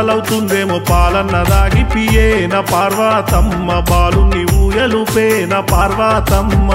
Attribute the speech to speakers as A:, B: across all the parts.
A: పాలవుతుందేమో పాలన్న దాగి పియేన పార్వతమ్మ బాలుని ఊయలు పేన పార్వతమ్మ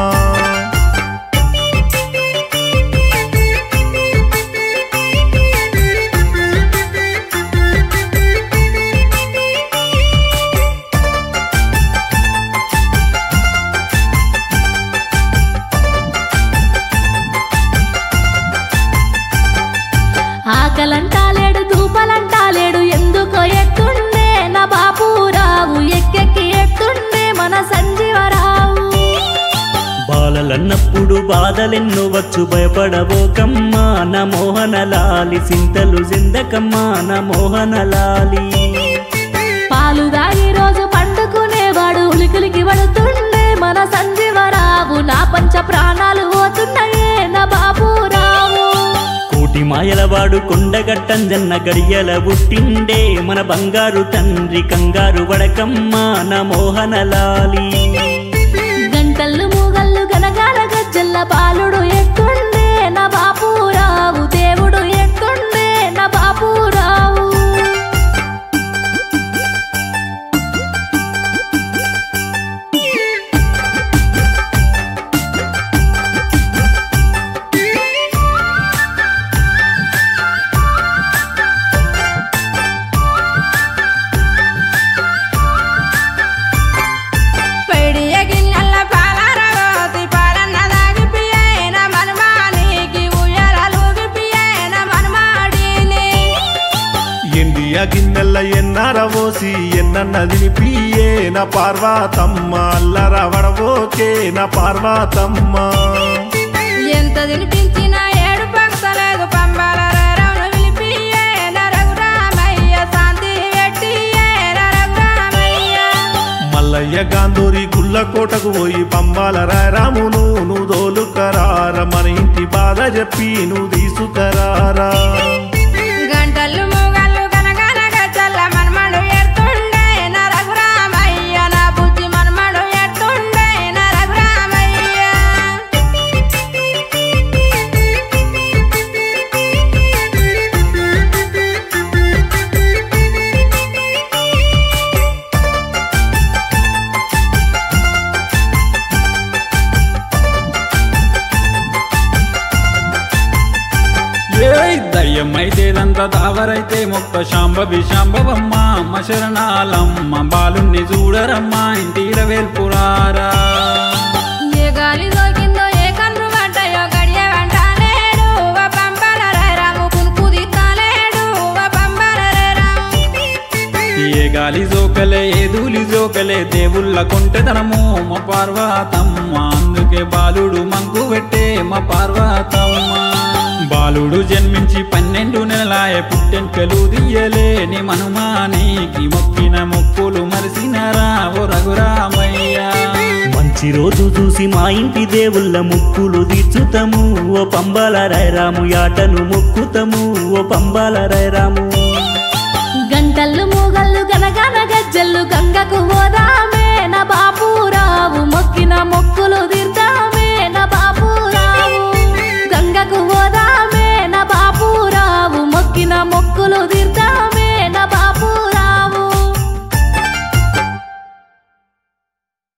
B: ఆకలంటాలేడు దూపలంటాలేడు ఎందుకో ఎత్తుండే నా బాపురావు ఎక్కెక్కి ఎత్తుండే మన సంజీవరావు
C: బాలలన్నప్పుడు బాధలెన్నో వచ్చు భయపడబోకమ్మా నా మోహనలాలి సింతలు జిందకమ్మా నా మోహనలాలి
B: పాలు దాగి రోజు పండుకునేవాడు ఉలికిలికి పడుతుండే మన సంజీవరావు నా పంచ ప్రాణాలు పోతున్నాయే నా బాపురావు
C: కోటి మాయలవాడు కొండగట్టంజన్న గడియల పుట్టిండే మన బంగారు తండ్రి కంగారు వడకమ్మా నా మోహనలాలి
B: గంటలు మూగళ్ళు గనగాన గజ్జల్ల బాలుడు ఎత్తుండే నా బాపురావు దేవుడు ఎత్తుండే నా బాపురావు
D: పెడియ గిన్నెల పాలరగోతి పాలన్న దాగిపియేన మనుమానికి ఉయ్యాలలుగి పియేన మనుమాడిని
A: ఎండియ గిన్నెల్ల ఎన్నరవోసి ఎన్నన్నదిని పియేన పార్వతమ్మ అల్లర వడవోకేన పార్వతమ్మ
D: ఎంత తినిపించిన ఏడు పక్కలేదు పంబాల రౌను విలిపియేన రఘురామయ్య శాంతి వెట్టియేన రఘురామయ్య
A: మల్లయ్య గాంధూరి గుల్ల కోటకు పోయి పంబాల రామును నువ్వు దోలుకరార మన ఇంటి బాధ చెప్పి నువ్వు తీసుకరారా
D: గంటలు మూగళ్ళు గనగన గజ్జల్ల మనమడు ఎడుతుండే నా రఘురామయ్య నా బుద్ధి మనమడు ఎడుతుండే నా రఘురామయ్య
E: ఏయ్ దయ్యమైతేదంత దావరైతే మొక్క శాంబవి శాంబవమ్మ అమ్మ శరణాలమ్మ బాలుణ్ణి చూడరమ్మా ఇంటిల వేల్పురారా
D: ఏ గాలి దొరికిందో ఏ కన్ను పడ్డాయో గడియ వెంటలేడు ఓ పంపల రాము కునుకు దిత్తలేడు ఓ పంపల రాము
E: ఏ గాలి జోకలే ఏ ధూళి జోకలే దేవుళ్ళ కొంటెదనము మా పార్వతమ్మ అందుకే బాలుడు మంకు పెట్టే మా పార్వతమ్మ బాలుడు జన్మించి పన్నెండు నెలలాయ పుట్టెంకలు దియ్యలేని మనుమానికి మొక్కిన మొక్కులు మరిసినరా ఓ రఘురామయ్య
C: మంచి రోజు చూసి మా ఇంటి దేవుళ్ళ ముక్కులు తీర్చుతము ఓ పంబాల రైరాము యాటను మొక్కుతము ఓ పంబాల రైరాము
B: గంటలు మూగళ్ళు గనగన గజ్జల్లు గంగకు పోదామే నా బాపురావు మొక్కిన మొక్కులు తీర్దామే నా బాపురావు గంగకు పోదామే నా బాపురావు మొక్కిన మొక్కులు తీర్దామే